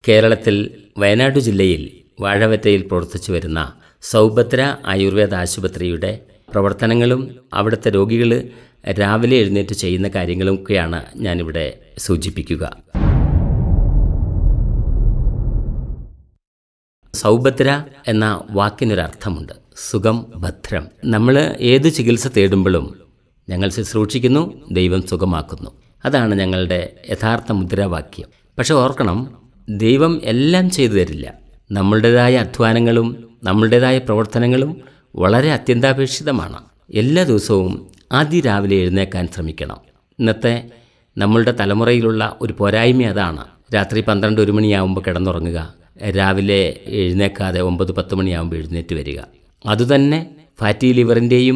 കേരളത്തിൽ വയനാട് ജില്ലയിൽ വാഴവറ്റയിൽ പ്രവർത്തിച്ചു വരുന്ന സൗഭദ്ര ആയുർവേദ ആശുപത്രിയുടെ പ്രവർത്തനങ്ങളും അവിടുത്തെ രോഗികൾ രാവിലെ എഴുന്നേറ്റ് ചെയ്യുന്ന കാര്യങ്ങളുമൊക്കെയാണ് ഞാനിവിടെ സൂചിപ്പിക്കുക സൗഭദ്ര എന്ന വാക്കിനൊരർത്ഥമുണ്ട് സുഖം ഭദ്രം നമ്മൾ ഏത് ചികിത്സ തേടുമ്പോഴും ഞങ്ങൾ ശുശ്രൂഷിക്കുന്നു ദൈവം സുഖമാക്കുന്നു അതാണ് ഞങ്ങളുടെ യഥാർത്ഥ മുദ്രാവാക്യം പക്ഷെ ഓർക്കണം ദൈവം എല്ലാം ചെയ്തു തരില്ല നമ്മളുടേതായ അധ്വാനങ്ങളും നമ്മളുടേതായ പ്രവർത്തനങ്ങളും വളരെ അത്യന്താപേക്ഷിതമാണ് എല്ലാ ദിവസവും അതിരാവിലെ എഴുന്നേക്കാൻ ശ്രമിക്കണം ഇന്നത്തെ നമ്മളുടെ തലമുറയിലുള്ള ഒരു പോരായ്മ അതാണ് രാത്രി പന്ത്രണ്ട് ഒരു മണിയാവുമ്പോൾ കിടന്നുറങ്ങുക രാവിലെ എഴുന്നേക്കാതെ ഒമ്പത് പത്ത് മണിയാകുമ്പോൾ എഴുന്നേറ്റ് വരിക അതുതന്നെ ഫാറ്റി ലിവറിൻ്റെയും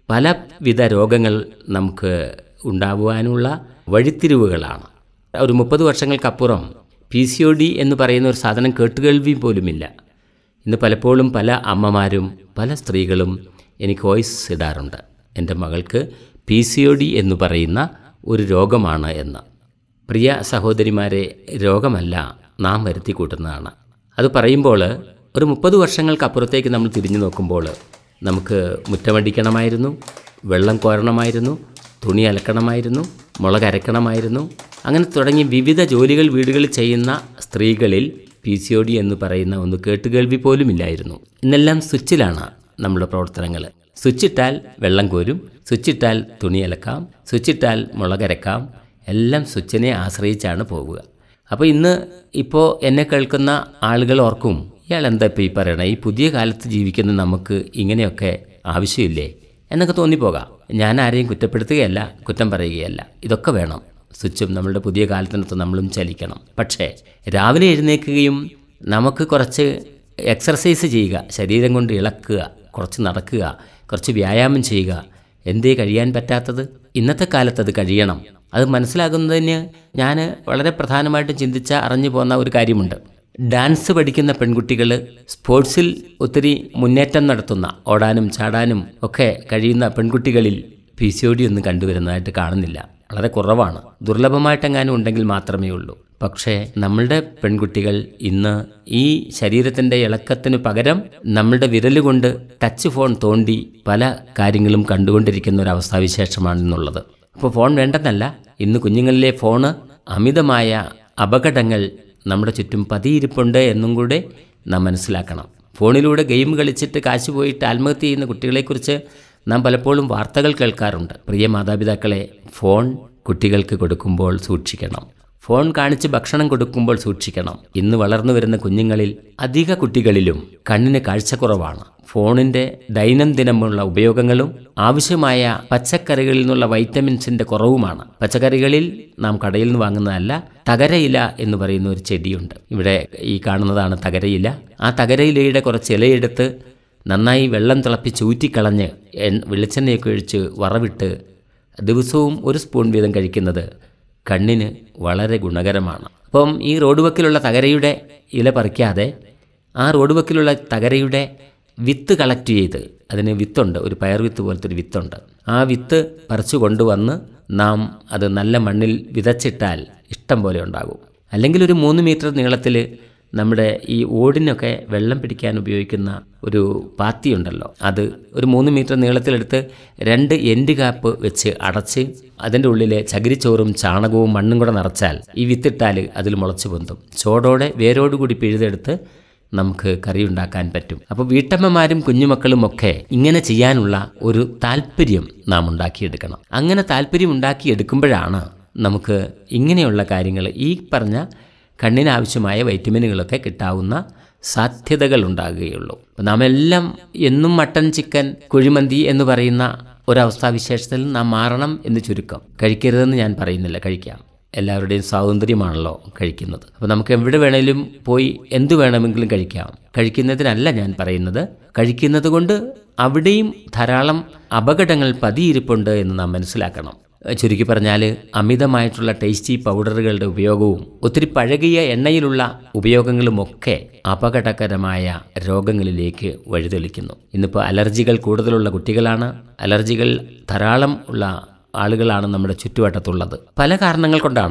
പലവിധ രോഗങ്ങൾ നമുക്ക് ഉണ്ടാകുവാനുള്ള വഴിത്തിരിവുകളാണ് ഒരു മുപ്പത് വർഷങ്ങൾക്കപ്പുറം പി സി ഒ ഡി എന്ന് പറയുന്ന ഒരു സാധനം കേട്ടുകേൾവി പോലുമില്ല ഇന്ന് പലപ്പോഴും പല അമ്മമാരും പല സ്ത്രീകളും എനിക്ക് വോയിസ് ഇടാറുണ്ട് എൻ്റെ മകൾക്ക് പി സി ഒ ഡി എന്ന് പറയുന്ന ഒരു രോഗമാണ് എന്ന് പ്രിയ സഹോദരിമാരെ രോഗമല്ല നാം വരുത്തി കൂട്ടുന്നതാണ് അത് പറയുമ്പോൾ ഒരു മുപ്പത് വർഷങ്ങൾക്കപ്പുറത്തേക്ക് നമ്മൾ തിരിഞ്ഞു നോക്കുമ്പോൾ നമുക്ക് മുറ്റമടിക്കണമായിരുന്നു വെള്ളം കോരണമായിരുന്നു തുണി അലക്കണമായിരുന്നു മുളക് അരക്കണമായിരുന്നു അങ്ങനെ തുടങ്ങി വിവിധ ജോലികൾ വീടുകളിൽ ചെയ്യുന്ന സ്ത്രീകളിൽ പി സി ഒ ഡി എന്ന് പറയുന്ന ഒന്ന് കേട്ടുകേൾവി പോലുമില്ലായിരുന്നു ഇന്നെല്ലാം സ്വിച്ചിലാണ് നമ്മുടെ പ്രവർത്തനങ്ങൾ സ്വിച്ചിട്ടാൽ വെള്ളം കോരും സ്വിച്ചിട്ടാൽ തുണി അലക്കാം സ്വിച്ചിട്ടാൽ മുളകരക്കാം എല്ലാം സ്വിച്ചിനെ ആശ്രയിച്ചാണ് പോകുക അപ്പോൾ ഇന്ന് ഇപ്പോൾ എന്നെ കേൾക്കുന്ന ആളുകൾ ഓർക്കും ഇയാൾ എന്താ ഇപ്പോൾ ഈ പറയണേ ഈ പുതിയ കാലത്ത് ജീവിക്കുന്ന നമുക്ക് ഇങ്ങനെയൊക്കെ ആവശ്യമില്ലേ എന്നൊക്കെ തോന്നിപ്പോകാം ഞാൻ ആരെയും കുറ്റപ്പെടുത്തുകയല്ല കുറ്റം പറയുകയല്ല ഇതൊക്കെ വേണം സ്വിച്ചും നമ്മളുടെ പുതിയ കാലത്തിനകത്ത് നമ്മളും ചലിക്കണം പക്ഷേ രാവിലെ എഴുന്നേൽക്കുകയും നമുക്ക് കുറച്ച് എക്സർസൈസ് ചെയ്യുക ശരീരം കൊണ്ട് ഇളക്കുക കുറച്ച് നടക്കുക കുറച്ച് വ്യായാമം ചെയ്യുക എന്തേ കഴിയാൻ പറ്റാത്തത് ഇന്നത്തെ കാലത്ത് അത് കഴിയണം അത് മനസ്സിലാകുന്നതിന് ഞാൻ വളരെ പ്രധാനമായിട്ടും ചിന്തിച്ച അറിഞ്ഞു പോന്ന ഒരു കാര്യമുണ്ട് ഡാൻസ് പഠിക്കുന്ന പെൺകുട്ടികൾ സ്പോർട്സിൽ ഒത്തിരി മുന്നേറ്റം നടത്തുന്ന ഓടാനും ചാടാനും ഒക്കെ കഴിയുന്ന പെൺകുട്ടികളിൽ പി സി ഒ ഡി ഒന്നും കണ്ടുവരുന്നതായിട്ട് കാണുന്നില്ല വളരെ കുറവാണ് ദുർലഭമായിട്ടെങ്ങാനും ഉണ്ടെങ്കിൽ മാത്രമേ ഉള്ളൂ പക്ഷേ നമ്മളുടെ പെൺകുട്ടികൾ ഇന്ന് ഈ ശരീരത്തിൻ്റെ ഇളക്കത്തിന് പകരം നമ്മളുടെ വിരലുകൊണ്ട് ടച്ച് ഫോൺ തോണ്ടി പല കാര്യങ്ങളും കണ്ടുകൊണ്ടിരിക്കുന്ന ഒരു അവസ്ഥാവിശേഷമാണ് ഇന്നുള്ളത് അപ്പോൾ ഫോൺ വേണ്ടെന്നല്ല ഇന്ന് കുഞ്ഞുങ്ങളിലെ ഫോണ് അമിതമായ അപകടങ്ങൾ നമ്മുടെ ചുറ്റും പതിയിരിപ്പുണ്ട് എന്നും കൂടെ നാം മനസ്സിലാക്കണം ഫോണിലൂടെ ഗെയിം കളിച്ചിട്ട് കാശ് പോയിട്ട് ആത്മഹത്യ ചെയ്യുന്ന കുട്ടികളെക്കുറിച്ച് നാം പലപ്പോഴും വാർത്തകൾ കേൾക്കാറുണ്ട് പ്രിയ മാതാപിതാക്കളെ ഫോൺ കുട്ടികൾക്ക് കൊടുക്കുമ്പോൾ സൂക്ഷിക്കണം ഫോൺ കാണിച്ച് ഭക്ഷണം കൊടുക്കുമ്പോൾ സൂക്ഷിക്കണം ഇന്ന് വളർന്നു വരുന്ന കുഞ്ഞുങ്ങളിൽ അധിക കുട്ടികളിലും കണ്ണിന് കാഴ്ചക്കുറവാണ് ഫോണിൻ്റെ ദൈനംദിനമുള്ള ഉപയോഗങ്ങളും ആവശ്യമായ പച്ചക്കറികളിൽ നിന്നുള്ള വൈറ്റമിൻസിൻ്റെ കുറവുമാണ് പച്ചക്കറികളിൽ നാം കടയിൽ നിന്ന് വാങ്ങുന്നതല്ല തകരയില എന്ന് പറയുന്ന ഒരു ചെടിയുണ്ട് ഇവിടെ ഈ കാണുന്നതാണ് തകരയില ആ തകരയിലയുടെ കുറച്ച് ഇലയെടുത്ത് നന്നായി വെള്ളം തിളപ്പിച്ച് ഊറ്റിക്കളഞ്ഞ് എൺ- വെളിച്ചെണ്ണയൊക്കെ ഒഴിച്ച് വറവിട്ട് ദിവസവും ഒരു സ്പൂൺ വീതം കഴിക്കുന്നത് കണ്ണിന് വളരെ ഗുണകരമാണ് അപ്പം ഈ റോഡ് വക്കിലുള്ള തകരയുടെ ഇല പറിക്കാതെ ആ റോഡ് വക്കിലുള്ള തകരയുടെ വിത്ത് കളക്ട് ചെയ്ത് അതിന് വിത്തുണ്ട് ഒരു പയർ വിത്ത് പോലത്തെ ഒരു വിത്തുണ്ട് ആ വിത്ത് പറിച്ചു കൊണ്ടുവന്ന് നാം അത് നല്ല മണ്ണിൽ വിതച്ചിട്ടാൽ ഇഷ്ടം പോലെ ഉണ്ടാകും അല്ലെങ്കിൽ ഒരു മൂന്ന് മീറ്റർ നീളത്തിൽ നമ്മുടെ ഈ ഓടിനൊക്കെ വെള്ളം പിടിക്കാൻ ഉപയോഗിക്കുന്ന ഒരു പാത്തിയുണ്ടല്ലോ അത് ഒരു മൂന്ന് മീറ്റർ നീളത്തിലെടുത്ത് രണ്ട് എൻഡ് കാപ്പ് വെച്ച് അടച്ച് അതിൻ്റെ ഉള്ളിലെ ചകിരിച്ചോറും ചാണകവും മണ്ണും കൂടെ നിറച്ചാൽ ഈ വിത്തിട്ടാൽ അതിൽ മുളച്ചു പൊന്തും ചോടോടെ വേരോടുകൂടി പിഴുതെടുത്ത് നമുക്ക് കറി ഉണ്ടാക്കാൻ പറ്റും അപ്പോൾ വീട്ടമ്മമാരും കുഞ്ഞുമക്കളും ഒക്കെ ഇങ്ങനെ ചെയ്യാനുള്ള ഒരു താല്പര്യം നാം ഉണ്ടാക്കിയെടുക്കണം അങ്ങനെ താല്പര്യം ഉണ്ടാക്കിയെടുക്കുമ്പോഴാണ് നമുക്ക് ഇങ്ങനെയുള്ള കാര്യങ്ങൾ ഈ പറഞ്ഞ കണ്ണിനാവശ്യമായ വൈറ്റമിനുകളൊക്കെ കിട്ടാവുന്ന സാധ്യതകൾ ഉണ്ടാകുകയുള്ളൂ അപ്പം നാം എല്ലാം എന്നും മട്ടൻ ചിക്കൻ കുഴിമന്തി എന്ന് പറയുന്ന ഒരവസ്ഥാവിശേഷത്തിൽ നാം മാറണം എന്ന് ചുരുക്കം കഴിക്കരുതെന്ന് ഞാൻ പറയുന്നില്ല കഴിക്കാം എല്ലാവരുടെയും സ്വാതന്ത്ര്യമാണല്ലോ കഴിക്കുന്നത് അപ്പോൾ നമുക്ക് എവിടെ വേണേലും പോയി എന്തു വേണമെങ്കിലും കഴിക്കാം കഴിക്കുന്നതിനല്ല ഞാൻ പറയുന്നത് കഴിക്കുന്നത് കൊണ്ട് അവിടെയും ധാരാളം അപകടങ്ങൾ പതിയിരിപ്പുണ്ട് എന്ന് നാം മനസ്സിലാക്കണം ചുരുക്കി പറഞ്ഞാൽ അമിതമായിട്ടുള്ള ടേസ്റ്റി പൗഡറുകളുടെ ഉപയോഗവും ഒത്തിരി പഴകിയ എണ്ണയിലുള്ള ഉപയോഗങ്ങളുമൊക്കെ അപകടകരമായ രോഗങ്ങളിലേക്ക് വഴിതെളിക്കുന്നു ഇന്നിപ്പോൾ അലർജികൾ കൂടുതലുള്ള കുട്ടികളാണ് അലർജികൾ ധാരാളം ഉള്ള ആളുകളാണ് നമ്മുടെ ചുറ്റുവട്ടത്തുള്ളത് പല കാരണങ്ങൾ കൊണ്ടാണത്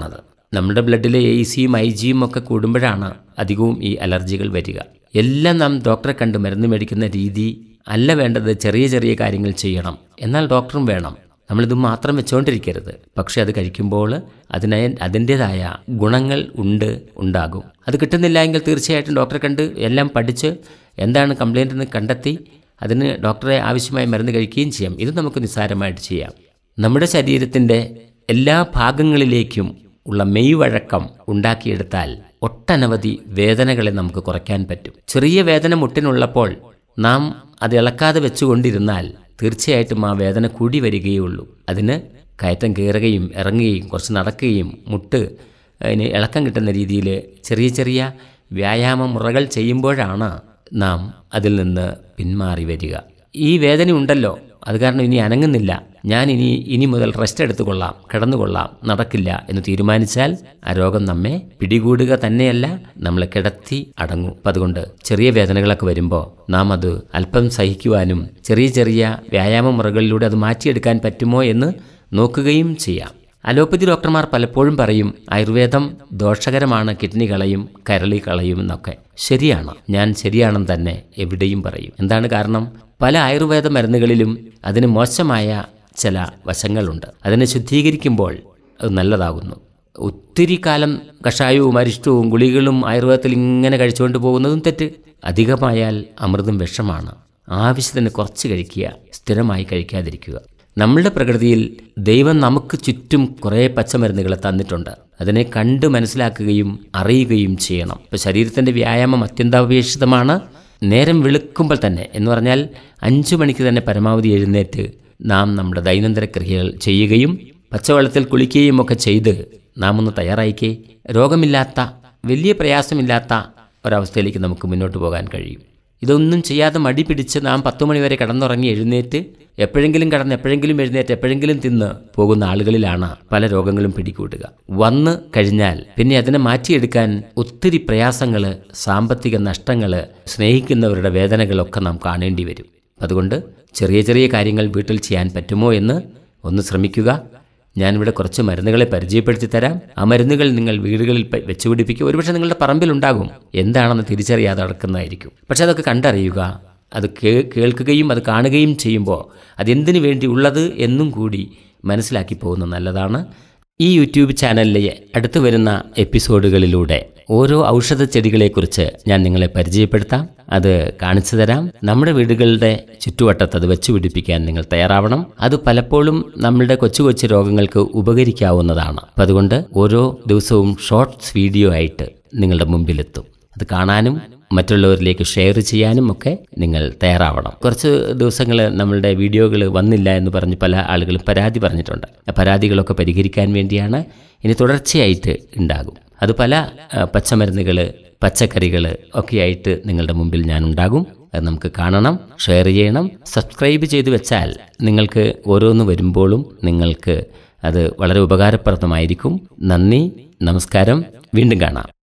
നമ്മുടെ ബ്ലഡിലെ എ സിയും ഐ ജിയും ഒക്കെ കൂടുമ്പോഴാണ് അധികവും ഈ അലർജികൾ വരിക എല്ലാം നാം ഡോക്ടറെ കണ്ട് മരുന്ന് മേടിക്കുന്ന രീതി അല്ല വേണ്ടത് ചെറിയ ചെറിയ കാര്യങ്ങൾ ചെയ്യണം എന്നാൽ ഡോക്ടറും വേണം നമ്മളിത് മാത്രം വെച്ചുകൊണ്ടിരിക്കരുത് പക്ഷേ അത് കഴിക്കുമ്പോൾ അതിന് അതിൻ്റേതായ ഗുണങ്ങൾ ഉണ്ട് ഉണ്ടാകും അത് കിട്ടുന്നില്ല എങ്കിൽ തീർച്ചയായിട്ടും ഡോക്ടറെ കണ്ട് എല്ലാം പഠിച്ച് എന്താണ് കംപ്ലൈൻ്റ് എന്ന് കണ്ടെത്തി അതിന് ഡോക്ടറെ ആവശ്യമായ മരുന്ന് കഴിക്കുകയും ചെയ്യാം ഇത് നമുക്ക് നിസ്സാരമായിട്ട് ചെയ്യാം നമ്മുടെ ശരീരത്തിൻ്റെ എല്ലാ ഭാഗങ്ങളിലേക്കും ഉള്ള മെയ്വഴക്കം ഉണ്ടാക്കിയെടുത്താൽ ഒട്ടനവധി വേദനകളെ നമുക്ക് കുറയ്ക്കാൻ പറ്റും ചെറിയ വേദന മുട്ടിനുള്ളപ്പോൾ നാം അത് ഇളക്കാതെ വെച്ചുകൊണ്ടിരുന്നാൽ തീർച്ചയായിട്ടും ആ വേദന കൂടി വരികയുള്ളൂ അതിന് കയറ്റം കയറുകയും ഇറങ്ങുകയും കുറച്ച് നടക്കുകയും മുട്ട് അതിന് ഇളക്കം കിട്ടുന്ന രീതിയിൽ ചെറിയ ചെറിയ വ്യായാമ മുറകൾ ചെയ്യുമ്പോഴാണ് നാം അതിൽ നിന്ന് പിന്മാറി വരിക ഈ വേദന ഉണ്ടല്ലോ അത് കാരണം ഇനി അനങ്ങുന്നില്ല ഞാൻ ഇനി ഇനി മുതൽ റെസ്റ്റ് എടുത്തുകൊള്ളാം കിടന്നുകൊള്ളാം നടക്കില്ല എന്ന് തീരുമാനിച്ചാൽ ആ രോഗം നമ്മെ പിടികൂടുക തന്നെയല്ല നമ്മളെ കിടത്തി അടങ്ങും അപ്പം അതുകൊണ്ട് ചെറിയ വേദനകളൊക്കെ വരുമ്പോൾ നാം അത് അല്പം സഹിക്കുവാനും ചെറിയ ചെറിയ വ്യായാമ മുറകളിലൂടെ അത് മാറ്റിയെടുക്കാൻ പറ്റുമോ എന്ന് നോക്കുകയും ചെയ്യാം അലോപ്പതി ഡോക്ടർമാർ പലപ്പോഴും പറയും ആയുർവേദം ദോഷകരമാണ് കിഡ്നി കളയും കരളി കളയും എന്നൊക്കെ ശരിയാണ് ഞാൻ ശരിയാണെന്ന് തന്നെ എവിടെയും പറയും എന്താണ് കാരണം പല ആയുർവേദ മരുന്നുകളിലും അതിന് മോശമായ ചില വശങ്ങളുണ്ട് അതിനെ ശുദ്ധീകരിക്കുമ്പോൾ അത് നല്ലതാകുന്നു ഒത്തിരി കാലം കഷായവും അരിഷ്ടവും ഗുളികളും ആയുർവേദത്തിൽ ഇങ്ങനെ കഴിച്ചുകൊണ്ട് പോകുന്നതും തെറ്റ് അധികമായാൽ അമൃതും വിഷമാണ് ആവശ്യത്തിന് കുറച്ച് കഴിക്കുക സ്ഥിരമായി കഴിക്കാതിരിക്കുക നമ്മളുടെ പ്രകൃതിയിൽ ദൈവം നമുക്ക് ചുറ്റും കുറേ പച്ചമരുന്നുകളെ തന്നിട്ടുണ്ട് അതിനെ കണ്ട് മനസ്സിലാക്കുകയും അറിയുകയും ചെയ്യണം ഇപ്പോൾ ശരീരത്തിൻ്റെ വ്യായാമം അത്യന്താപേക്ഷിതമാണ് നേരം വെളുക്കുമ്പോൾ തന്നെ എന്ന് പറഞ്ഞാൽ അഞ്ചു മണിക്ക് തന്നെ പരമാവധി എഴുന്നേറ്റ് നാം നമ്മുടെ ദൈനംദിന ക്രിയകൾ ചെയ്യുകയും പച്ചവെള്ളത്തിൽ കുളിക്കുകയും ഒക്കെ ചെയ്ത് നാം ഒന്ന് തയ്യാറായിക്കേ രോഗമില്ലാത്ത വലിയ പ്രയാസമില്ലാത്ത ഒരവസ്ഥയിലേക്ക് നമുക്ക് മുന്നോട്ട് പോകാൻ കഴിയും ഇതൊന്നും ചെയ്യാതെ മടി പിടിച്ച് നാം പത്തു മണിവരെ കിടന്നുറങ്ങി എഴുന്നേറ്റ് എപ്പോഴെങ്കിലും കിടന്ന് എപ്പോഴെങ്കിലും എഴുന്നേറ്റ് എപ്പോഴെങ്കിലും തിന്ന് പോകുന്ന ആളുകളിലാണ് പല രോഗങ്ങളും പിടികൂടുക വന്ന് കഴിഞ്ഞാൽ പിന്നെ അതിനെ മാറ്റിയെടുക്കാൻ ഒത്തിരി പ്രയാസങ്ങൾ സാമ്പത്തിക നഷ്ടങ്ങൾ സ്നേഹിക്കുന്നവരുടെ വേദനകളൊക്കെ നാം കാണേണ്ടി വരും അതുകൊണ്ട് ചെറിയ ചെറിയ കാര്യങ്ങൾ വീട്ടിൽ ചെയ്യാൻ പറ്റുമോ എന്ന് ഒന്ന് ശ്രമിക്കുക ഞാനിവിടെ കുറച്ച് മരുന്നുകളെ പരിചയപ്പെടുത്തി തരാം ആ മരുന്നുകൾ നിങ്ങൾ വീടുകളിൽ പ- വെച്ചുപിടിപ്പിക്കുക ഒരുപക്ഷെ നിങ്ങളുടെ പറമ്പിലുണ്ടാകും എന്താണെന്ന് തിരിച്ചറിയാതെ നടക്കുന്നതായിരിക്കും പക്ഷെ അതൊക്കെ കണ്ടറിയുക അത് കേ കേൾക്കുകയും അത് കാണുകയും ചെയ്യുമ്പോൾ അതെന്തിനു വേണ്ടി ഉള്ളത് എന്നും കൂടി മനസ്സിലാക്കി പോകുന്നത് നല്ലതാണ് ഈ യൂട്യൂബ് ചാനലിലെ അടുത്ത് വരുന്ന എപ്പിസോഡുകളിലൂടെ ഓരോ ഔഷധ ചെടികളെക്കുറിച്ച് ഞാൻ നിങ്ങളെ പരിചയപ്പെടുത്താം അത് കാണിച്ചു തരാം നമ്മുടെ വീടുകളുടെ ചുറ്റുവട്ടത്ത് അത് വെച്ച് പിടിപ്പിക്കാൻ നിങ്ങൾ തയ്യാറാവണം അത് പലപ്പോഴും നമ്മളുടെ കൊച്ചു കൊച്ചു രോഗങ്ങൾക്ക് ഉപകരിക്കാവുന്നതാണ് അപ്പം അതുകൊണ്ട് ഓരോ ദിവസവും ഷോർട്സ് വീഡിയോ ആയിട്ട് നിങ്ങളുടെ മുമ്പിലെത്തും അത് കാണാനും മറ്റുള്ളവരിലേക്ക് ഷെയർ ചെയ്യാനും ഒക്കെ നിങ്ങൾ തയ്യാറാവണം കുറച്ച് ദിവസങ്ങൾ നമ്മളുടെ വീഡിയോകൾ വന്നില്ല എന്ന് പറഞ്ഞ് പല ആളുകളും പരാതി പറഞ്ഞിട്ടുണ്ട് ആ പരാതികളൊക്കെ പരിഹരിക്കാൻ വേണ്ടിയാണ് ഇനി തുടർച്ചയായിട്ട് ഉണ്ടാകും അത് പല പച്ചമരുന്നുകൾ പച്ചക്കറികൾ ഒക്കെയായിട്ട് നിങ്ങളുടെ മുമ്പിൽ ഞാൻ ഉണ്ടാകും അത് നമുക്ക് കാണണം ഷെയർ ചെയ്യണം സബ്സ്ക്രൈബ് ചെയ്ത് വെച്ചാൽ നിങ്ങൾക്ക് ഓരോന്ന് വരുമ്പോഴും നിങ്ങൾക്ക് അത് വളരെ ഉപകാരപ്രദമായിരിക്കും നന്ദി നമസ്കാരം വീണ്ടും കാണാം